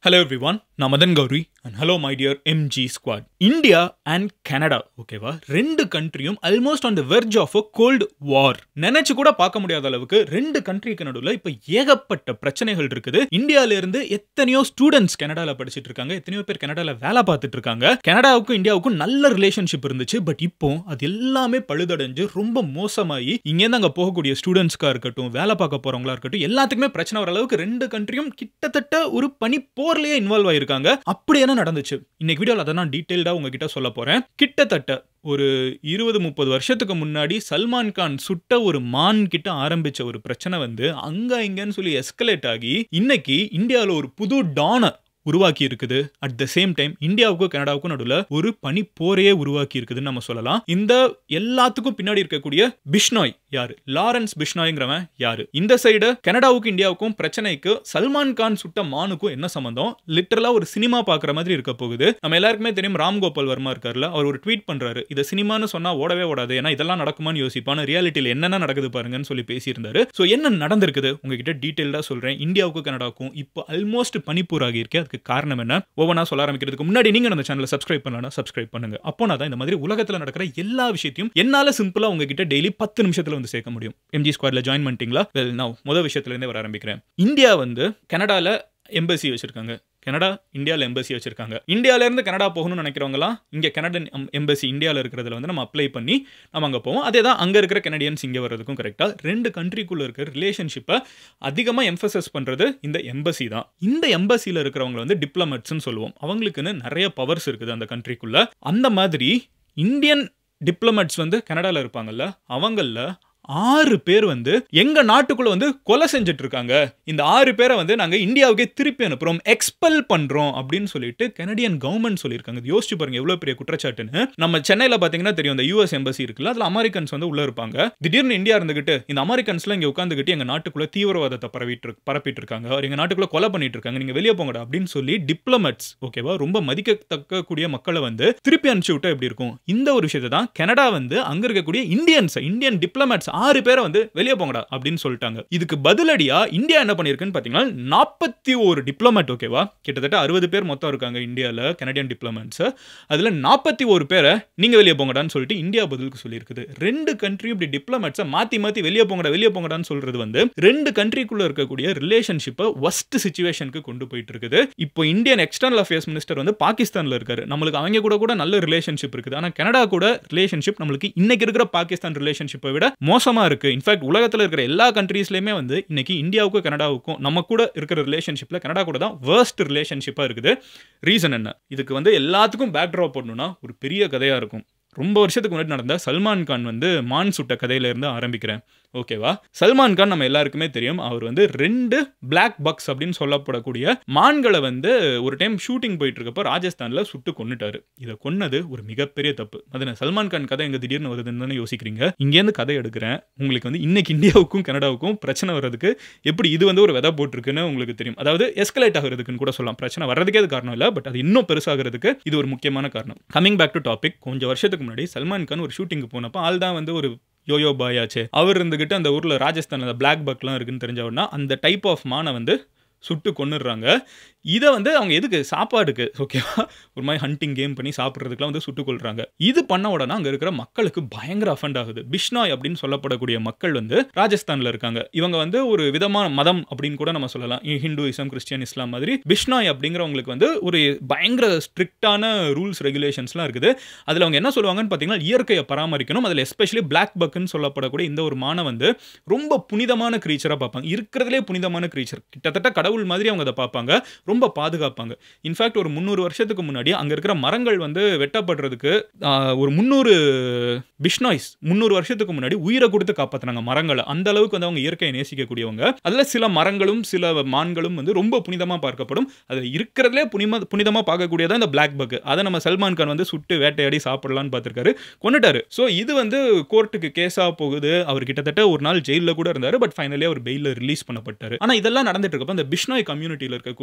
hello everyone நான் Madan Gowri and hello my dear MG squad India and Canada ஓகேவா ரெண்டு கண்ட்ரியும் almost on the verge of a cold war நினைச்சு கூட பார்க்க முடியாத அளவுக்கு ரெண்டு கண்ட்ரிக்கு நடுவில் இப்போ ஏகப்பட்ட பிரச்சனைகள் இருக்குது இந்தியால இருந்து எத்தனையோ ஸ்டூடெண்ட்ஸ் கனடால படிச்சிட்டு இருக்காங்க எத்தனையோ பேர் கனடால வேலை பார்த்துட்டு இருக்காங்க கனடாவுக்கும் இந்தியாவுக்கும் நல்ல ரிலேஷன்ஷிப் இருந்துச்சு பட் இப்போ அது எல்லாமே பழுதடைஞ்சு ரொம்ப மோசமாகி இங்கேருந்து அங்கே போகக்கூடிய ஸ்டூடெண்ட்ஸ்க்காக இருக்கட்டும் வேலை பார்க்க போறவங்களா இருக்கட்டும் எல்லாத்துக்குமே பிரச்சனை வர அளவுக்கு ரெண்டு கண்ட்ரியும் கிட்டத்தட்ட ஒரு பனி போர்லயே இன்வால்வ் ஆயிருக்காங்க அப்படி என்ன நடந்துச்சு இன்னைக்கு வீடியோவில் அதை நான் டீட்டெயில்டாக உங்ககிட்ட சொல்ல போறேன் கிட்டத்தட்ட ஒரு இருபது முப்பது வருஷத்துக்கு முன்னாடி சல்மான் கான் சுட்ட ஒரு மான் கிட்ட ஆரம்பிச்ச ஒரு பிரச்சனை வந்து அங்க இங்கன்னு சொல்லி எஸ்கலேட் ஆகி இன்னைக்கு இந்தியாவில் ஒரு புது டானை உருவாக்கி இருக்குது அட் த சேம் டைம் இந்தியாவுக்கும் கனடாவுக்கும் நடுவில் ஒரு பனி போரையே உருவாக்கி இருக்குதுன்னு நம்ம சொல்லலாம் இந்த எல்லாத்துக்கும் பின்னாடி இருக்கக்கூடிய பிஷ்னாய் யாரு லாரன்ஸ் பிஷ்னாய்ங்கிறவன் யாரு இந்த சைடு கனடாவுக்கும் இந்தியாவுக்கும் பிரச்சனைக்கு சல்மான் கான் சுட்ட மானுக்கும் என்ன சம்பந்தம் லிட்டரலா ஒரு சினிமா பார்க்குற மாதிரி இருக்க போகுது நம்ம எல்லாருக்குமே தெரியும் ராம் கோபால் வர்மா இருக்கார்ல அவர் ஒரு ட்வீட் பண்றாரு இதை சினிமான்னு சொன்னா ஓடவே ஓடாது ஏன்னா இதெல்லாம் நடக்குமான்னு யோசிப்பான ரியாலிட்டியில் என்னென்ன நடக்குது பாருங்கன்னு சொல்லி பேசியிருந்தாரு ஸோ என்ன நடந்திருக்குது உங்ககிட்ட டீட்டெயில்டாக சொல்றேன் இந்தியாவுக்கும் கனடாவுக்கும் இப்போ ஆல்மோஸ்ட் பனிப்பூர் ஆகியிருக்கே அதுக்கு காரணம் என்ன ஒவ்வொன்றா சொல்ல ஆரம்பிக்கிறதுக்கு முன்னாடி நீங்க அந்த சேனலை சப்ஸ்கிரைப் பண்ணலாம் சப்ஸ்கிரைப் பண்ணுங்க அப்போ நான் தான் இந்த மாதிரி உலகத்தில் நடக்கிற எல்லா விஷயத்தையும் என்னால சிம்பிளா உங்ககிட்ட டெய்லி பத்து நிமிஷத்துல வந்து சேர்க்க முடியும் எம்ஜி ஸ்குவாட்ல ஜாயின் பண்ணிட்டீங்களா வெல் நான் முதல் விஷயத்துல இருந்தே வர ஆரம்பிக்கிறேன் இந்தியா வந்து கனடால எம்பசி வச்சிருக்காங்க கனடா இந்தியாவில் எம்பசி வச்சிருக்காங்க இந்தியால இருந்து கனடா போகணும்னு நினைக்கிறவங்களாம் இங்கே கனடன் எம்பசி இந்தியாவில் இருக்கிறதுல வந்து நம்ம அப்ளை பண்ணி நம்ம அங்கே போவோம் அதே தான் அங்கே இருக்கிற கனடியன்ஸ் இங்கே வர்றதுக்கும் கரெக்டாக ரெண்டு கண்ட்ரிக்குள்ளே இருக்கிற ரிலேஷன்ஷிப்பை அதிகமாக எம்ஃபசஸ் பண்ணுறது இந்த எம்பசி தான் இந்த எம்பசியில் இருக்கிறவங்க வந்து டிப்ளமேட்ஸ்னு சொல்லுவோம் அவங்களுக்குன்னு நிறைய பவர்ஸ் இருக்குது அந்த கண்ட்ரிக்குள்ளே அந்த மாதிரி இந்தியன் டிப்ளமேட்ஸ் வந்து கனடாவில் இருப்பாங்கல்ல அவங்களில் ஆறு பேர் வந்து எங்க நாட்டுக்குள்ள வந்து கொலை செஞ்சுட்டு இருக்காங்க இந்த ஆறு பேரை வந்து நாங்க இந்தியாவுக்கே திருப்பி அனுப்புறோம் எக்ஸ்பெல் பண்றோம் அப்படின்னு சொல்லிட்டு கனடியன் கவர்மெண்ட் சொல்லியிருக்காங்க இது யோசிச்சு பாருங்க எவ்வளவு பெரிய குற்றச்சாட்டுன்னு நம்ம சென்னையில பாத்தீங்கன்னா தெரியும் இந்த யூஎஸ் எம்பசி இருக்குல்ல அதுல அமெரிக்கன்ஸ் வந்து உள்ள இருப்பாங்க திடீர்னு இந்தியா இருந்துகிட்டு இந்த அமெரிக்கன்ஸ்ல இங்க உட்காந்துக்கிட்டு எங்க நாட்டுக்குள்ள தீவிரவாதத்தை பரவிட்டு இருக்கு- பரப்பிட்டு இருக்காங்க அவர் எங்க நாட்டுக்குள்ள கொலை பண்ணிட்டு இருக்காங்க நீங்க வெளியே போங்கடா அப்படின்னு சொல்லி டிப்ளமேட்ஸ் ஓகேவா ரொம்ப மதிக்கத்தக்க கூடிய மக்களை வந்து திருப்பி அனுப்பிச்சு விட்டா எப்படி இருக்கும் இந்த ஒரு விஷயத்தை தான் கனடா வந்து அங்க இருக்கக்கூடிய இந்தியன்ஸ் இந்தியன் டிப்ளமேட்ஸ் ஆறு பேரை வந்து வெளியே போங்கடா அப்படின்னு சொல்லிட்டாங்க இதுக்கு பதிலடியா இந்தியா என்ன பண்ணிருக்குன்னு பாத்தீங்கன்னா நாற்பத்தி ஒரு டிப்ளமேட் ஓகேவா கிட்டத்தட்ட அறுபது பேர் மொத்தம் இருக்காங்க இந்தியாவில் கனடியன் டிப்ளமேட்ஸ் அதுல நாற்பத்தி ஒரு பேரை நீங்க வெளியே போங்கடான்னு சொல்லிட்டு இந்தியா பதிலுக்கு சொல்லியிருக்குது ரெண்டு கண்ட்ரியும் இப்படி டிப்ளமேட்ஸை மாத்தி மாத்தி வெளியே போங்கடா வெளியே போங்கடான்னு சொல்றது வந்து ரெண்டு கண்ட்ரிக்குள்ள இருக்கக்கூடிய ரிலேஷன்ஷிப்பை ஒஸ்ட் சுச்சுவேஷனுக்கு கொண்டு போயிட்டு இருக்குது இப்போ இந்தியன் எக்ஸ்டர்னல் அஃபேர்ஸ் மினிஸ்டர் வந்து பாகிஸ்தான்ல இருக்காரு நம்மளுக்கு அவங்க கூட கூட நல்ல ரிலேஷன்ஷிப் இருக்குது ஆனா கனடா கூட ரிலேஷன்ஷிப் நம்மளுக்கு இன்னைக்கு இருக்கிற பாகிஸ்தான் ரிலேஷன்ஷிப்பை விட மோசமா இருக்கு இன்ஃபேக்ட் உலகத்துல இருக்கிற எல்லா கண்ட்ரீஸ்லயுமே வந்து இன்னைக்கு இந்தியாவுக்கும் கனடாவுக்கும் நம்ம கூட இருக்கிற ரிலேஷன்ஷிப்ல கனடா கூட தான் வேர்ஸ்ட் ரிலேஷன்ஷிப்பா இருக்குது ரீசன் என்ன இதுக்கு வந்து எல்லாத்துக்கும் பேக் ட்ராப் பண்ணணும்னா ஒரு பெரிய கதையா இருக்கும் ரொம்ப வருஷத்துக்கு முன்னாடி நடந்த சல்மான் கான் வந்து மான் சுட்ட கதையில இருந்து ஆரம்பிக்கிறேன் ஓகேவா சல்மான் கான் நம்ம எல்லாருக்குமே தெரியும் அவர் வந்து ரெண்டு பிளாக் பக்ஸ் அப்படின்னு சொல்லப்படக்கூடிய மான்களை வந்து ஒரு டைம் ஷூட்டிங் போயிட்டு இருக்கப்போ ராஜஸ்தான்ல சுட்டு கொன்னுட்டாரு இதை கொன்னது ஒரு மிகப்பெரிய தப்பு அது நான் சல்மான் கான் கதை எங்க திடீர்னு வருதுன்னு தானே யோசிக்கிறீங்க இங்கேருந்து கதை எடுக்கிறேன் உங்களுக்கு வந்து இன்னைக்கு இந்தியாவுக்கும் கனடாவுக்கும் பிரச்சனை வர்றதுக்கு எப்படி இது வந்து ஒரு விதை போட்டிருக்குன்னு உங்களுக்கு தெரியும் அதாவது எஸ்கலேட் ஆகிறதுக்குன்னு கூட சொல்லலாம் பிரச்சனை வர்றதுக்கே அது காரணம் இல்லை பட் அது இன்னும் பெருசாகிறதுக்கு இது ஒரு முக்கியமான காரணம் கமிங் பேக் டு டாபிக் கொஞ்சம் வருஷத்துக்கு முன்னாடி சல்மான் கான் ஒரு ஷூட்டிங்க்கு போனப்போ ஆள் தான் வந்து ஒரு யோயோ பாய் ஆச்சு அவர் இருந்துகிட்டு அந்த ஊரில் ராஜஸ்தானில் அந்த பிளாக் பக்லாம் இருக்குன்னு தெரிஞ்சவொன்னா அந்த டைப் ஆஃப் மானை வந்து சுட்டு கொன்னுடுறாங்க இதை வந்து அவங்க எதுக்கு சாப்பாடுக்கு ஓகேவா ஒரு மாதிரி ஹண்டிங் கேம் பண்ணி சாப்பிட்றதுக்குலாம் வந்து சுட்டுக் கொள்றாங்க இது பண்ண உடனே அங்கே இருக்கிற மக்களுக்கு பயங்கர அஃபண்ட் ஆகுது பிஷ்னாய் அப்படின்னு சொல்லப்படக்கூடிய மக்கள் வந்து ராஜஸ்தானில் இருக்காங்க இவங்க வந்து ஒரு விதமான மதம் அப்படின்னு கூட நம்ம சொல்லலாம் ஹிந்துயிசம் கிறிஸ்டியன் இஸ்லாம் மாதிரி பிஷ்னாய் அப்படிங்கிறவங்களுக்கு வந்து ஒரு பயங்கர ஸ்ட்ரிக்டான ரூல்ஸ் ரெகுலேஷன்ஸ்லாம் இருக்குது அதில் அவங்க என்ன சொல்லுவாங்கன்னு பார்த்தீங்கன்னா இயற்கையை பராமரிக்கணும் அதில் எஸ்பெஷலி பிளாக் பக்குன்னு சொல்லப்படக்கூடிய இந்த ஒரு மானை வந்து ரொம்ப புனிதமான க்ரீச்சராக பார்ப்பாங்க இருக்கிறதுலே புனிதமான க்ரீச்சர் கிட்டத்தட்ட கடவுள் மாதிரி அவங்க அதை பார்ப்பாங்க ரொம்ப பாதுகாப்பாங்க இன்ஃபேக்ட் ஒரு முந்நூறு வருஷத்துக்கு முன்னாடி அங்கே இருக்கிற மரங்கள் வந்து வெட்டப்படுறதுக்கு ஆஹ், ஒரு முந்நூறு பிஷ்னாய்ஸ் முந்நூறு வருஷத்துக்கு முன்னாடி உயிரை கொடுத்து காப்பாற்றினாங்க மரங்களை அந்த அளவுக்கு வந்து அவங்க இயற்கையை நேசிக்கக்கூடியவங்க அதில் சில மரங்களும் சில மான்களும் வந்து ரொம்ப புனிதமாக பார்க்கப்படும் அதில் இருக்கிறதுலே புனிம புனிதமாக பார்க்கக்கூடியதான் இந்த பிளாக் பக் அதை நம்ம சல்மான் கான் வந்து சுட்டு வேட்டையாடி சாப்பிடலான்னு பார்த்துருக்காரு கொண்டுட்டாரு ஸோ இது வந்து கோர்ட்டுக்கு கேஸாக போகுது அவர் கிட்டத்தட்ட ஒரு நாள் ஜெயிலில் கூட இருந்தார் பட் ஃபைனலி அவர் பெயிலில் ரிலீஸ் பண்ணப்பட்டார் ஆனால் இதெல்லாம் நடந்துட்டு இருக்கப்போ அந்த பிஷ்னாய் கம்யூனிட்டியில் இருக்கக்கூடிய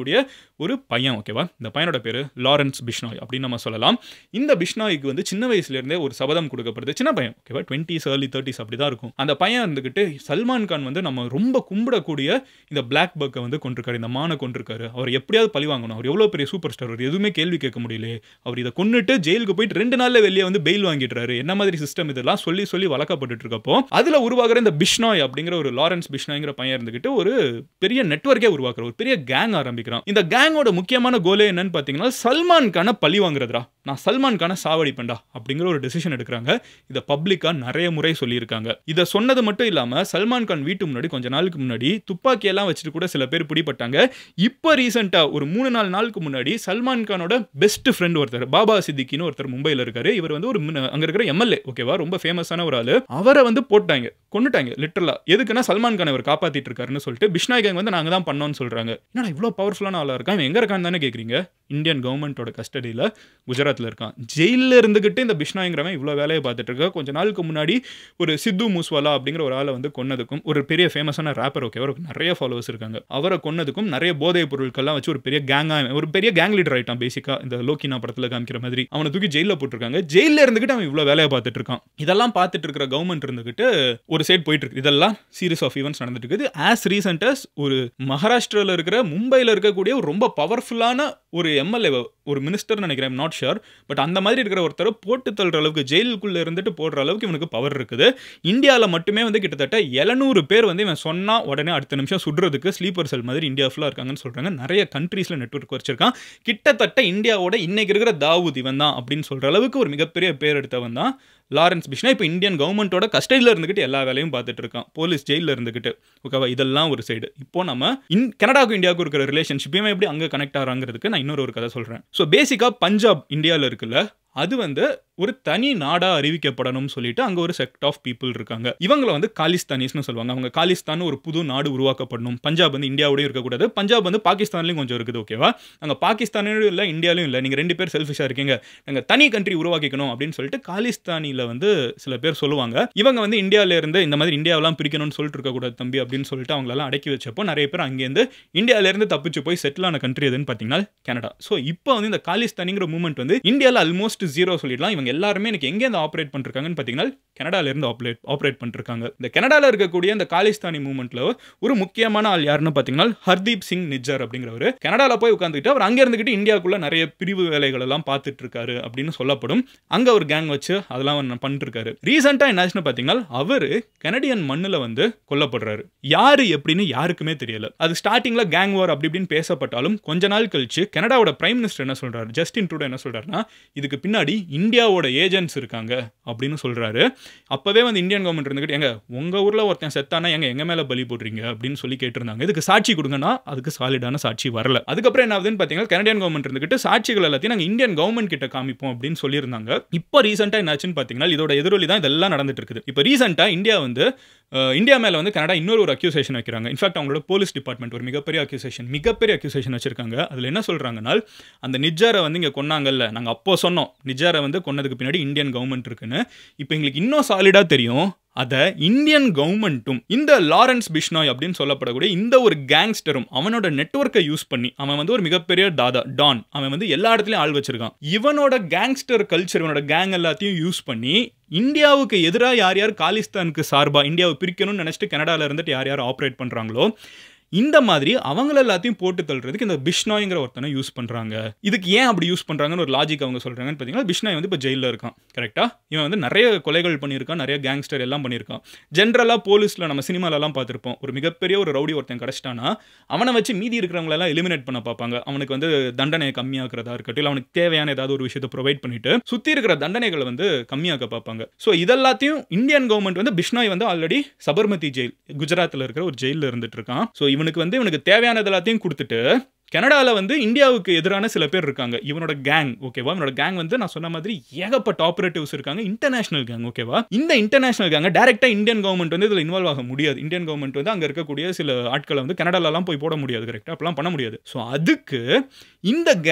ஒரு பையன் ஓகேவா இந்த பையனோட பேர் லாரன்ஸ் பிஷ்னாய் அப்படின்னு நம்ம சொல்லலாம் இந்த பிஷ்னாய்க்கு வந்து சின்ன வயசுலேருந்தே ஒரு சபதம் கொடுக்கப்படுது சின்ன பையன் ஓகேவா டுவெண்ட்டிஸ் ஏர்லி தேர்ட்டிஸ் அப்படி தான் இருக்கும் அந்த பையன் இருந்துக்கிட்டு சல்மான் கான் வந்து நம்ம ரொம்ப கும்பிடக்கூடிய இந்த பிளாக் பக்கை வந்து கொண்டிருக்காரு இந்த மானை கொண்டிருக்காரு அவர் எப்படியாவது பழி வாங்கணும் அவர் எவ்வளோ பெரிய சூப்பர் ஸ்டார் அவர் எதுவுமே கேள்வி கேட்க முடியல அவர் இதை கொண்டுட்டு ஜெயிலுக்கு போயிட்டு ரெண்டு நாள்ல வெளியே வந்து பெயில் வாங்கிடுறாரு என்ன மாதிரி சிஸ்டம் இதெல்லாம் சொல்லி சொல்லி வளர்க்கப்பட்டு இருக்கப்போ அதுல உருவாகிற இந்த பிஷ்னாய் அப்படிங்கிற ஒரு லாரன்ஸ் பிஷ்னாய்ங்கிற பையன் இருந்துகிட்டு ஒரு பெரிய நெட்வொர்க்கே உருவாக்குற ஒரு பெரிய கேங் ஆரம்பிக்கிறான் இந்த கேங்கோட முக்கியமான கோலே என்னன்னு பார்த்தீங்கன்னா சல்மான் கான பழி வாங்குறதுடா நான் சல்மான் கான சாவடிப்பேன்டா அப்படிங்கிற ஒரு டெசிஷன் எடுக்கிறாங்க இதை பப்ளிக்கா நிறைய முறை சொல்லியிருக்காங்க இதை சொன்னது மட்டும் இல்லாம சல்மான் கான் வீட்டு முன்னாடி கொஞ்ச நாளுக்கு முன்னாடி துப்பாக்கி எல்லாம் வச்சுட்டு கூட சில பேர் பிடிப்பட்டாங்க இப்போ ரீசெண்டா ஒரு மூணு நாலு நாளுக்கு முன்னாடி சல்மான் கானோட பெஸ்ட் ஃப்ரெண்ட் ஒருத்தர் பாபா சித்திக்கின்னு ஒருத்தர் மும்பையில் இருக்காரு இவர் வந்து ஒரு மின- அங்க இருக்கிற எம்எல்ஏ ஓகேவா ரொம்ப ஃபேமஸான ஒரு ஆளு அவரை வந்து போட்டாங்க கொண்டுட்டாங்க லிட்டரலா எதுக்குன்னா சல்மான் கான் அவர் காப்பாத்திட்டு இருக்காருன்னு சொல்லிட்டு பிஷ்னாய் gang வந்து நாங்க தான் பண்ணோம்னு சொல்றாங்க என்னடா இவ்வளோ பவர்ஃபுல்லான ஆளா இருக்கான் இவன் எங்க இருக்கான்னு தானே கேக்குறீங்க இந்தியன் கவர்மெண்ட்டோட கஸ்டடியில் குஜராத்தில் இருக்கான் ஜெயிலில் இருந்துகிட்டு இந்த பிஷ்னாய்ங்கிறவன் இவ்வளோ வேலையை பார்த்துட்டு இருக்கா கொஞ்ச நாளுக்கு முன்னாடி ஒரு சித்து மூஸ்வாலா அப்படிங்கிற ஒரு ஆளை வந்து கொன்னதுக்கும் ஒரு பெரிய ஃபேமஸான ரேப்பர் ஓகே அவருக்கு நிறைய ஃபாலோவர்ஸ் இருக்காங்க அவரை கொன்னதுக்கும் நிறைய போதைப் பொருட்கள்லாம் வச்சு ஒரு பெரிய கேங்கா ஒரு பெரிய கேங் லீடர் ஆயிட்டான் பேசிக்கா இந்த லோக்கினா படத்தில் காமிக்கிற மாதிரி அவனை தூக்கி ஜெயிலில் போட்டிருக்காங்க ஜெயிலில் இருந்துகிட்டு அவன் இவ்வளோ வேலையை பார்த்துட்டு இருக்கான் இதெல்லாம் பார்த்துட்டு இருக்கிற கவர்மெண்ட் இருந்துகிட்டு ஒரு சைடு போயிட்டு இருக்கு இதெல்லாம் சீரிஸ் ஆஃப் ஈவெண்ட்ஸ் நடந்துட்டு இருக்குது ஆஸ் ரீசெண்ட் as ஒரு மகாராஷ்டிராவில் இருக்கிற மும்பையில் இருக்கக்கூடிய ஒரு ரொம்ப பவர்ஃபுல்லான ஒரு எம்எல்ஏ ஒரு மினிஸ்டர் நினைக்கிறேன் நாட் ஷுர் பட் அந்த மாதிரி இருக்கிற ஒருத்தரை போட்டு தள்ளுற அளவுக்கு ஜெயிலுக்குள்ள இருந்துட்டு போடுற அளவுக்கு இவனுக்கு பவர் இருக்குது இந்தியாவில் மட்டுமே வந்து கிட்டத்தட்ட எழுநூறு பேர் வந்து இவன் சொன்னா உடனே அடுத்த நிமிஷம் சுடுறதுக்கு ஸ்லீப்பர் செல் மாதிரி இந்தியா ஃபுல்லாக இருக்காங்கன்னு சொல்றாங்க நிறைய கண்ட்ரீஸ்ல நெட்வொர்க் வச்சிருக்கான் கிட்டத்தட்ட இந்தியாவோட இன்னைக்கு இருக்கிற தாவூத் இவன் தான் அப்படின்னு சொல்ற அளவுக்கு ஒரு மிகப்பெரிய பேர் எடுத்தவன் தான் லாரன்ஸ் பிஷ்னா இப்போ இந்தியன் கவர்மெண்ட்டோட கஸ்டடியில் இருந்துகிட்டு எல்லா வேலையும் பார்த்துட்டு இருக்கான் போலீஸ் ஜெயிலில் இருந்துகிட்டு ஓகேவா இதெல்லாம் ஒரு சைடு இப்போ நம்ம இன் கனடாவுக்கும் இந்தியாவுக்கும் இருக்கிற ரிலேஷன்ஷிப் இவன் எப்படி அங்கே கனெக்ட் ஆகிறாங்கிறதுக்கு நான் இன்னொரு ஒரு கதை சொல்கிறேன் ஸோ பேசிக்காக பஞ்சாப் இந்தியாவில் இருக்குல்ல அது வந்து ஒரு தனி நாடா அறிவிக்கப்படணும்னு சொல்லிட்டு அங்க ஒரு செக்ட் ஆஃப் பீப்புள் இருக்காங்க இவங்கள வந்து காலிஸ்தானிஸ்னு சொல்லுவாங்க அவங்க காலிஸ்தான் ஒரு புது நாடு உருவாக்கப்படணும் பஞ்சாப் வந்து இந்தியாவோடய இருக்கக்கூடாது பஞ்சாப் வந்து பாகிஸ்தான்லயும் கொஞ்சம் இருக்குது ஓகேவா அங்க பாகிஸ்தானிலும் இல்லை இந்தியாலையும் இல்லை நீங்க ரெண்டு பேர் செல்ஃபிஷா இருக்கீங்க நாங்க தனி கண்ட்ரி உருவாக்கிக்கணும் அப்படின்னு சொல்லிட்டு காலிஸ்தானில வந்து சில பேர் சொல்லுவாங்க இவங்க வந்து இந்தியாவில இருந்து இந்த மாதிரி இந்தியாவெல்லாம் பிரிக்கணும்னு சொல்லிட்டு இருக்கக்கூடாது தம்பி அப்படின்னு சொல்லிட்டு அவங்களெல்லாம் அடக்கி வச்சப்போ நிறைய பேர் அங்கேருந்து இந்தியால இருந்து தப்பிச்சு போய் செட்டில் ஆன கண்ட்ரி எதுன்னு பார்த்தீங்கன்னா கனடா ஸோ இப்போ வந்து இந்த காலிஸ்தானிங்கிற மூவ்மெண்ட் வந்து இந்தியாவில் ஆல்மோஸ்ட் ஜீரோ சொல்லிடலாம் இவங்க எல்லாருமே எனக்கு எங்கேருந்து ஆப்ரேட் பண்ணிருக்காங்கன்னு பார்த்தீங்கன்னா கனடால இருந்து ஆப்ரேட் ஆப்ரேட் பண்ணிருக்காங்க இந்த கனடால இருக்கக்கூடிய இந்த காலிஸ்தானி மூவ்மெண்ட்ல ஒரு முக்கியமான ஆள் யாருன்னு பார்த்தீங்கன்னா ஹர்தீப் சிங் நிஜர் அப்படிங்கிறவர் கனடால போய் உட்காந்துக்கிட்டு அவர் அங்க இருந்துகிட்டு இந்தியாவுக்குள்ள நிறைய பிரிவு வேலைகள் எல்லாம் பார்த்துட்டு இருக்காரு அப்படின்னு சொல்லப்படும் அங்க ஒரு கேங் வச்சு அதெல்லாம் அவர் பண்ணிட்டு இருக்காரு ரீசெண்டா என்னாச்சுன்னு பார்த்தீங்கன்னா அவரு கனடியன் மண்ணுல வந்து கொல்லப்படுறாரு யாரு எப்படின்னு யாருக்குமே தெரியல அது ஸ்டார்டிங்ல கேங் வார் அப்படி இப்படின்னு பேசப்பட்டாலும் கொஞ்ச நாள் கழிச்சு கனடாவோட பிரைம் மினிஸ்டர் என்ன சொல்றாரு ஜஸ்டின் ட்ரூடோ என்ன சொல்றாருன்னா இதுக்கு பின்னாடி இந்தியாவோட ஏஜென்ட்ஸ் இருக்காங்க அப்படின்னு சொல்றாரு அப்பவே வந்து இந்தியன் கவர்மெண்ட் இருந்துகிட்டு எங்க உங்க ஊர்ல ஒருத்தன் செத்தானா எங்க எங்க மேல பலி போடுறீங்க அப்படின்னு சொல்லி கேட்டிருந்தாங்க இதுக்கு சாட்சி கொடுங்கன்னா அதுக்கு சாலிடான சாட்சி வரல அதுக்கப்புறம் என்ன ஆகுதுன்னு பார்த்தீங்கன்னா கனடியன் கவர்மெண்ட் இருந்துகிட்டு சாட்சிகள் எல்லாத்தையும் நாங்கள் இந்தியன் கவர்மெண்ட் கிட்ட காமிப்போம் அப்படின்னு சொல்லியிருந்தாங்க இப்போ ரீசெண்டாக என்னாச்சுன்னு பார்த்தீங்கன்னா இதோட எதிரொலி தான் இதெல்லாம் நடந்துட்டு இருக்குது இப்போ ரீசெண்டாக இந்தியா வந்து அஹ், இந்தியா மேலே வந்து கனடா இன்னொரு ஒரு அக்யூசேஷன் வைக்கிறாங்க இன்ஃபேக்ட் அவங்களோட போலீஸ் டிபார்ட்மெண்ட் ஒரு மிகப்பெரிய அக்யூசேஷன் மிகப்பெரிய அக்யூசேஷன் வச்சிருக்காங்க அதில் என்ன சொல்கிறாங்கன்னா அந்த நிஜாரை வந்து இங்கே கொன்னாங்கல்ல நாங்கள் அப்போ சொன்னோம் நிஜாரை வந்து கொன்னதுக்கு பின்னாடி இந்தியன் கவர்மெண்ட் இருக்குன்னு இப்போ எங்களுக்கு இன்னும் சாலிடாக தெரியும் அதை இந்தியன் கவர்மெண்ட்டும் இந்த லாரன்ஸ் பிஷ்னாய் அப்படின்னு சொல்லப்படக்கூடிய இந்த ஒரு கேங்ஸ்டரும் அவனோட நெட்வொர்க்கை யூஸ் பண்ணி அவன் வந்து ஒரு மிகப்பெரிய தாதா டான் அவன் வந்து எல்லா இடத்துலயும் ஆள் வச்சிருக்கான் இவனோட கேங்ஸ்டர் கல்ச்சர் இவனோட கேங் எல்லாத்தையும் யூஸ் பண்ணி இந்தியாவுக்கு எதிராக யார் யார் காலிஸ்தானுக்கு சார்பா இந்தியாவை பிரிக்கணும்னு நினைச்சிட்டு கனடால இருந்துட்டு யார் யார் ஆப்ரேட் பண்றாங்களோ இந்த மாதிரி அவங்கள எல்லாத்தையும் போட்டு தள்ளுறதுக்கு இந்த பிஷ்னாய்ங்கிற ஒருத்தனை யூஸ் பண்றாங்க இதுக்கு ஏன் அப்படி யூஸ் பண்றாங்கன்னு ஒரு லாஜிக் அவங்க சொல்றாங்கன்னு பார்த்தீங்கன்னா பிஷ்னாய் வந்து இப்போ ஜெயிலில் இருக்கான் கரெக்டா இவன் வந்து நிறைய கொலைகள் பண்ணியிருக்கான் நிறைய கேங்ஸ்டர் எல்லாம் பண்ணியிருக்கான் ஜென்ரலாக போலீஸில் நம்ம சினிமாலெல்லாம் பார்த்துருப்போம் ஒரு மிகப்பெரிய ஒரு ரவுடி ஒருத்தன் கிடச்சிட்டானா அவனை வச்சு மீதி இருக்கிறவங்களெல்லாம் எலிமினேட் பண்ண பார்ப்பாங்க அவனுக்கு வந்து தண்டனையை கம்மியாக்குறதா இருக்கட்டும் இல்லை அவனுக்கு தேவையான ஏதாவது ஒரு விஷயத்தை ப்ரொவைட் பண்ணிட்டு சுற்றி இருக்கிற தண்டனைகளை வந்து கம்மியாக்க பார்ப்பாங்க ஸோ இதெல்லாத்தையும் இந்தியன் கவர்மெண்ட் வந்து பிஷ்னாய் வந்து ஆல்ரெடி சபர்மதி ஜெயில் குஜராத்தில் இருக்கிற ஒரு ஜெயிலில் இருந்துட்டு இருக்கான் ஸோ இவனுக்கு வந்து இவனுக்கு தேவையானது எல்லாத்தையும் கொடுத்துட்டு கனடாவில் வந்து இந்தியாவுக்கு எதிரான சில பேர் இருக்காங்க இவனோட கேங் ஓகேவா இவனோட கேங் வந்து நான் சொன்ன மாதிரி ஏகப்பட்ட ஆபரேட்டிவ்ஸ் இருக்காங்க இன்டர்நேஷனல் கேங் ஓகேவா இந்த இன்டர்நேஷனல் கேங்க டேரக்டா இந்தியன் கவர்மெண்ட் வந்து இதில் இன்வால்வ் ஆக முடியாது இந்தியன் கவர்மெண்ட் வந்து அங்கே இருக்கக்கூடிய சில ஆட்களை வந்து கனடாலலாம் போய் போட முடியாது கரெக்டாக அப்பெல்லாம் பண்ண முடியாது ஸோ அதுக்கு இந்த கேங்கை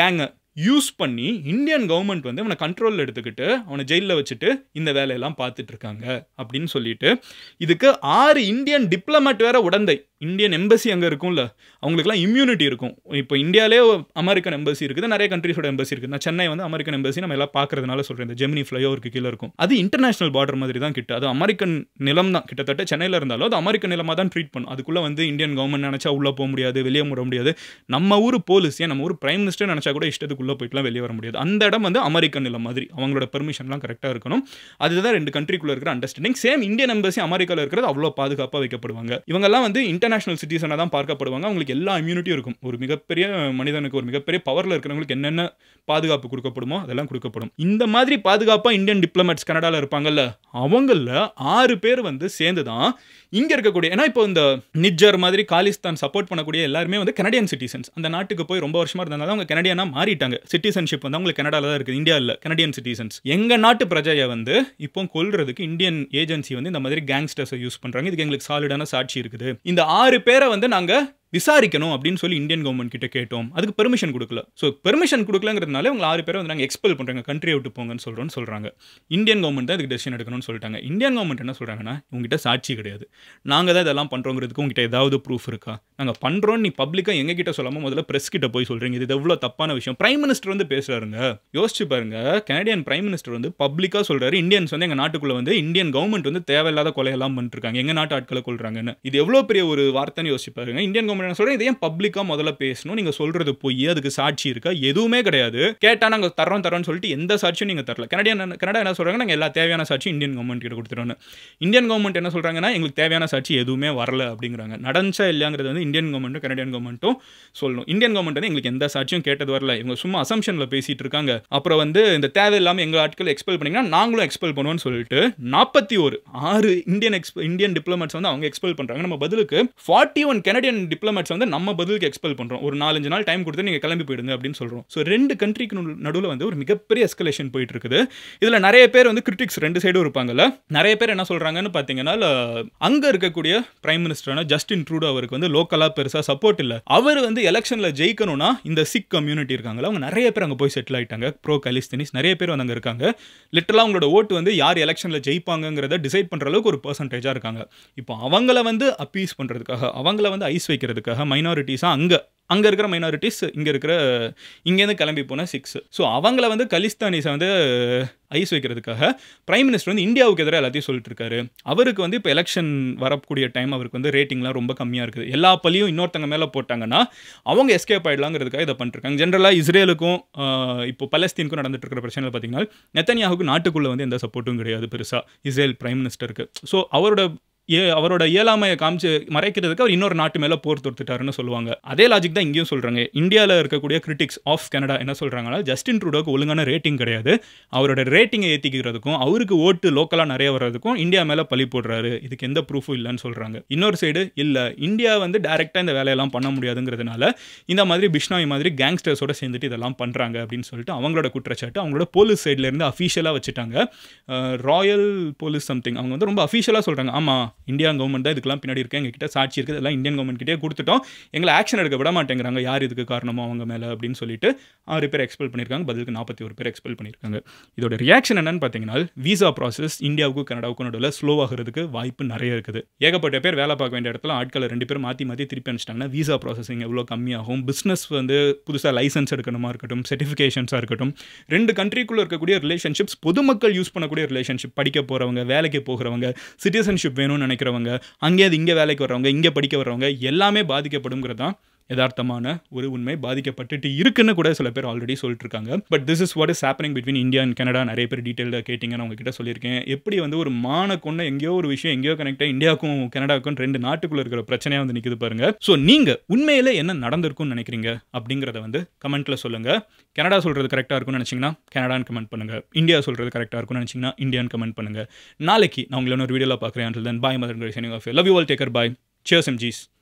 யூஸ் பண்ணி இந்தியன் கவர்மெண்ட் வந்து அவனை கண்ட்ரோலில் எடுத்துக்கிட்டு அவனை ஜெயிலில் வச்சுட்டு இந்த வேலையெல்லாம் பார்த்துட்டு இருக்காங்க அப்படின்னு சொல்லிட்டு இதுக்கு ஆறு இந்தியன் டிப்ளமேட் வேற உடந்தை இந்தியன் எம்பசி அங்கே இருக்கும்ல அவங்களுக்குலாம் இம்யூனிட்டி இருக்கும் இப்போ இந்தியாவிலே அமெரிக்கன் எம்பசி இருக்குது நிறைய கண்ட்ரீஸோட எம்பசி இருக்குது நான் சென்னை வந்து அமெரிக்கன் எம்பசி நம்ம எல்லாம் பார்க்கறதுனால சொல்கிறேன் இந்த ஜெமினி ஃப்ளைஓவருக்கு கீழே இருக்கும் அது இன்டர்நேஷனல் பார்டர் மாதிரி தான் கிட்ட அது அமெரிக்கன் நிலம் தான் கிட்டத்தட்ட சென்னையில் இருந்தாலும் அது அமெரிக்கன் நிலமாக தான் ட்ரீட் பண்ணும் அதுக்குள்ளே வந்து இந்தியன் கவர்மெண்ட் நினச்சா உள்ளே போக முடியாது வெளியே வர முடியாது நம்ம ஊர் போலீஸ் ஏன் நம்ம ஊர் பிரைம் மினிஸ்டர் நினச்சா கூட இஷ்டத்துக்குள்ளே போயிட்டுலாம் வெளியே வர முடியாது அந்த இடம் வந்து அமெரிக்கன் நிலம் மாதிரி அவங்களோட பெர்மிஷன்லாம் கரெக்டாக இருக்கணும் அதுதான் ரெண்டு கண்ட்ரிக்குள்ளே இருக்கிற அண்டர்ஸ்டாண்டிங் சேம் இந்தியன் எம்பசி அமெரிக்காவில் இருக்கிறது அவ்வளோ பாதுகாப்பாக வைக்கப்படுவாங்க இவங்கெல்லாம் வந்து இன்டர்நேஷனல் சிட்டிசனாக தான் பார்க்கப்படுவாங்க அவங்களுக்கு எல்லா இம்யூனிட்டியும் இருக்கும் ஒரு மிகப்பெரிய மனிதனுக்கு ஒரு மிகப்பெரிய பவரில் இருக்கிறவங்களுக்கு என்னென்ன பாதுகாப்பு கொடுக்கப்படுமோ அதெல்லாம் கொடுக்கப்படும் இந்த மாதிரி பாதுகாப்பாக இந்தியன் டிப்ளமேட்ஸ் கனடாவில் இருப்பாங்கல்ல அவங்களில் ஆறு பேர் வந்து சேர்ந்து தான் இங்கே இருக்கக்கூடிய ஏன்னா இப்போ இந்த நிஜர் மாதிரி காலிஸ்தான் சப்போர்ட் பண்ணக்கூடிய எல்லாருமே வந்து கனடியன் சிட்டிசன்ஸ் அந்த நாட்டுக்கு போய் ரொம்ப வருஷமா இருந்தனால அவங்க கனடியனா மாறிட்டாங்க சிட்டிசன்ஷிப் வந்து அவங்களுக்கு கனடால தான் இருக்குது இந்தியா இல்லை கனடியன் சிட்டிசன்ஸ் எங்க நாட்டு பிரஜையை வந்து இப்போ கொல்றதுக்கு இந்தியன் ஏஜென்சி வந்து இந்த மாதிரி கேங்ஸ்டர்ஸை யூஸ் பண்றாங்க இதுக்கு எங்களுக்கு சாலிடான சாட்சி இருக்குது இந்த ஆறு பேரை வந்து நாங்க விசாரிக்கணும் அப்படின்னு சொல்லி இந்தியன் கவர்மெண்ட் கிட்ட கேட்டோம் அதுக்கு பெர்மிஷன் கொடுக்கல ஸோ பெர்மிஷன் கொடுக்கலங்கிறதுனால உங்களை ஆறு பேரை வந்து நாங்கள் எக்ஸ்பெல் பண்ணுறாங்க கண்ட்ரியை விட்டு போங்கன்னு சொல்கிறோன்னு சொல்கிறாங்க இந்தியன் கவர்மெண்ட் தான் இதுக்கு டெசிஷன் எடுக்கணும்னு சொல்லிட்டாங்க இந்தியன் கவர்மெண்ட் என்ன சொல்கிறாங்கன்னா உங்ககிட்ட சாட்சி கிடையாது நாங்கள் தான் இதெல்லாம் பண்ணுறோங்கிறதுக்கு உங்ககிட்ட ஏதாவது ப்ரூஃப் இருக்கா நாங்கள் பண்ணுறோம் நீ பப்ளிக்காக எங்ககிட்ட சொல்லாமல் முதல்ல ப்ரெஸ் கிட்ட போய் சொல்கிறீங்க இது எவ்வளோ தப்பான விஷயம் பிரைம் மினிஸ்டர் வந்து பேசுறாருங்க யோசிச்சு பாருங்க கனடியன் பிரைம் மினிஸ்டர் வந்து பப்ளிக்காக சொல்றாரு இந்தியன்ஸ் வந்து எங்கள் நாட்டுக்குள்ள வந்து இந்தியன் கவர்மெண்ட் வந்து தேவையில்லாத கொலையெல்லாம் பண்ணிட்டு இருக்காங்க எங்கள் நாட்டு ஆட்களை கொள்றாங்கன்னு இது எவ்வளோ பெரிய ஒரு வார்த்தைன்னு யோசிச்சு பாருங்க இந்தியன் கவர்மெண்ட் என்ன சொல்றேன் இதை ஏன் பப்ளிக்காக முதல்ல பேசணும் நீங்கள் சொல்றது பொய் அதுக்கு சாட்சி இருக்கா எதுவுமே கிடையாது கேட்டால் நாங்கள் தரோம் தரோம்னு சொல்லிட்டு எந்த சாட்சியும் நீங்கள் தரல கனடியன் கனடா என்ன சொல்றாங்க நாங்கள் எல்லா தேவையான சாட்சி இந்தியன் கவர்மெண்ட் கிட்ட கொடுத்துருவோம் இந்தியன் கவர்மெண்ட் என்ன சொல்றாங்கன்னா எங்களுக்கு தேவையான சாட்சி எதுவுமே வரல அப்படிங்கிறாங்க நடந்துச்சா இல்லையாங்கிறது வந்து இந்தியன் கவர்மெண்ட்டும் கனடியன் கவர்மெண்ட்டும் சொல்லணும் இந்தியன் கவர்மெண்ட் வந்து எங்களுக்கு எந்த சாட்சியும் கேட்டது வரல இவங்க சும்மா அசம்ஷனில் பேசிட்டு இருக்காங்க அப்புறம் வந்து இந்த தேவையில்லாமல் எங்கள் ஆட்கள் எக்ஸ்பெல் பண்ணிங்கன்னா நாங்களும் எக்ஸ்பெல் பண்ணுவோம்னு சொல்லிட்டு நாற்பத்தி ஒரு ஆறு இந்தியன் எக்ஸ்ப இந்தியன் டிப்ளமேட்ஸ் வந்து அவங்க எக்ஸ்பெல் பண்ணுறாங்க நம்ம பதிலுக்கு ஃபார்ட்டி ஒன் கனடியன் டிப்ளமேட்ஸ் வந்து நம்ம பதிலுக்கு எக்ஸ்பெல் பண்ணுறோம் ஒரு நாலஞ்சு நாள் டைம் கொடுத்து நீங்கள் கிளம்பி போயிடுங்க அப்படின்னு சொல்கிறோம் ஸோ ரெண்டு கண்ட்ரிக்கு நடுவில் வந்து ஒரு மிகப்பெரிய எஸ்கலேஷன் போயிட்டு இருக்குது இதில் நிறைய பேர் வந்து கிரிட்டிக்ஸ் ரெண்டு சைடும் இருப்பாங்கல்ல நிறைய பேர் என்ன சொல்கிறாங்கன்னு பார்த்தீங்கன்னா அங்கே இருக்கக்கூடிய பிரைம் மினிஸ்டரான ஜஸ்டின் ட்ரூடோ அவருக்கு வந்து லோக்கலாக பெருசாக சப்போர்ட் இல்லை அவர் வந்து எலெக்ஷனில் ஜெயிக்கணும்னா இந்த சிக் கம்யூனிட்டி இருக்காங்களா அவங்க நிறைய பேர் அங்கே போய் செட்டில் ஆயிட்டாங்க ப்ரோ கலிஸ்தனிஸ் நிறைய பேர் வந்து அங்கே இருக்காங்க லிட்டரலாக அவங்களோட ஓட்டு வந்து யார் எலெக்ஷனில் ஜெயிப்பாங்கங்கிறத டிசைட் பண்ணுற அளவுக்கு ஒரு பர்சன்டேஜாக இருக்காங்க இப்போ அவங்கள வந்து அப்பீஸ் பண்ணுறதுக்காக அவங்கள வந்து ஐஸ் வைக்கிறதுக்காக மைனாரிட்டிஸாக அங்கே அங்கே இருக்கிற மைனாரிட்டிஸ் இங்கே இருக்கிற இங்கேருந்து கிளம்பி போன சிக்ஸ் ஸோ அவங்கள வந்து கலிஸ்தானிஸை வந்து ஐஸ் வைக்கிறதுக்காக பிரைம் மினிஸ்டர் வந்து இந்தியாவுக்கு எதிராக எல்லாத்தையும் சொல்லிட்டு இருக்காரு அவருக்கு வந்து இப்போ எலெக்ஷன் வரக்கூடிய டைம் அவருக்கு வந்து ரேட்டிங்லாம் ரொம்ப கம்மியாக இருக்குது எல்லா பள்ளியும் இன்னொருத்தங்க மேலே போட்டாங்கன்னா அவங்க எஸ்கேப் ஆயிடலாங்கிறதுக்காக இதை பண்ணிருக்காங்க ஜென்ரலாக இஸ்ரேலுக்கும் ஆஹ், இப்போ பலஸ்தீனுக்கும் நடந்துட்டு இருக்கிற பிரச்சனை பார்த்தீங்கன்னா நெத்தனியாவுக்கு நாட்டுக்குள்ளே வந்து எந்த சப்போர்ட்டும் கிடையாது பெருசாக இஸ்ரேல் பிரைம் மினிஸ்டருக்கு ஸோ அவரோட ஏ அவரோட இயலாமையை காமிச்சு மறைக்கிறதுக்கு அவர் இன்னொரு நாட்டு மேலே போர் தொடுத்துட்டாருன்னு சொல்லுவாங்க அதே லாஜிக் தான் இங்கேயும் சொல்கிறாங்க இந்தியாவில் இருக்கக்கூடிய கிரிட்டிக்ஸ் ஆஃப் கனடா என்ன சொல்கிறாங்கன்னா ஜஸ்டின் ட்ரூடோக்கு ஒழுங்கான ரேட்டிங் கிடையாது அவரோட ரேட்டிங்கை ஏற்றிக்கிறதுக்கும் அவருக்கு ஓட்டு லோக்கலாக நிறைய வர்றதுக்கும் இந்தியா மேலே பழி போடுறாரு இதுக்கு எந்த ப்ரூஃபும் இல்லைன்னு சொல்கிறாங்க இன்னொரு சைடு இல்லை இந்தியா வந்து டைரெக்டாக இந்த வேலையெல்லாம் பண்ண முடியாதுங்கிறதுனால இந்த மாதிரி பிஷ்னாய் மாதிரி கேங்ஸ்டர்ஸோட சேர்ந்துட்டு இதெல்லாம் பண்ணுறாங்க அப்படின்னு சொல்லிட்டு அவங்களோட குற்றச்சாட்டு அவங்களோட போலீஸ் சைட்லேருந்து அஃபீஷியலாக வச்சுட்டாங்க ராயல் போலீஸ் சம்திங் அவங்க வந்து ரொம்ப அஃபீஷியலாக சொல்கிறாங்க ஆமாம் இந்தியா கவர்மெண்ட் தான் இதுக்கெல்லாம் பின்னாடி இருக்கு எங்ககிட்ட சாட்சி இருக்குது இதெல்லாம் இந்தியன் கவர்மெண்ட் கிட்டே கொடுத்துட்டோம் எங்களை ஆக்ஷன் எடுக்க விட மாட்டேங்கிறாங்க யார் இதுக்கு காரணமோ அவங்க மேலே அப்படின்னு சொல்லிட்டு ஆறு பேர் எக்ஸ்பெல் பண்ணியிருக்காங்க பதிலுக்கு நாற்பத்தி ஒரு பேர் எக்ஸ்பெல் பண்ணியிருக்காங்க இதோட ரியாக்ஷன் என்னன்னு பார்த்தீங்கன்னா விசா ப்ராசஸ் இந்தியாவுக்கும் கனடாவுக்கும் நடுவில் ஸ்லோ ஆகிறதுக்கு வாய்ப்பு நிறைய இருக்குது ஏகப்பட்ட பேர் வேலை பார்க்க வேண்டிய இடத்துல ஆட்களை ரெண்டு பேர் மாற்றி மாற்றி திருப்பி அனுப்பிச்சிட்டாங்கன்னா விசா ப்ராசஸிங் எவ்வளோ கம்மியாகும் பிஸ்னஸ் வந்து புதுசாக லைசன்ஸ் எடுக்கணுமா இருக்கட்டும் சர்டிஃபிகேஷன்ஸாக இருக்கட்டும் ரெண்டு கண்ட்ரிக்குள்ளே இருக்கக்கூடிய ரிலேஷன்ஷிப்ஸ் பொதுமக்கள் யூஸ் பண்ணக்கூடிய ரிலேஷன்ஷிப் படிக்க போகிறவங்க வேலைக்கு போகிறவங்க சிட்டிசன்ஷிப் வேணும்னு நினைக்கிறவங்க அங்கே அது இங்கே வேலைக்கு வர்றவங்க இங்கே படிக்க வர்றவங்க எல்லாமே பாதிக்கப்படுங்கிறது தான் யதார்த்தமான ஒரு உண்மை பாதிக்கப்பட்டுட்டு இருக்குன்னு கூட சில பேர் ஆல்ரெடி சொல்லிட்டு இருக்காங்க but this is what is happening between India and Canada நிறைய பேர் டீட்டெயிலாக கேட்டிங்கன்னு உங்ககிட்ட சொல்லியிருக்கேன் எப்படி வந்து ஒரு மான கொண்ட எங்கேயோ ஒரு விஷயம் எங்கேயோ கனெக்டாக இந்தியாவுக்கும் கனடாவுக்கும் ரெண்டு நாட்டுக்குள்ள இருக்கிற பிரச்சனையாக வந்து நிற்குது பாருங்க ஸோ நீங்கள் உண்மையில என்ன நடந்திருக்கும்னு நினைக்கிறீங்க அப்படிங்கிறத வந்து கமெண்ட்ல சொல்லுங்க கனடா சொல்றது கரெக்டாக இருக்கும்னு நினச்சிங்கன்னா கனடான்னு கமெண்ட் பண்ணுங்க இந்தியா சொல்றது கரெக்டாக இருக்கும்னு நினச்சிங்கன்னா இந்தியான்னு கமெண்ட் பண்ணுங்க நாளைக்கு நான் உங்களை இன்னொரு வீடியோவில் பார்க்குறேன் then bye mother love you all take care bye cheers M ஜீஸ்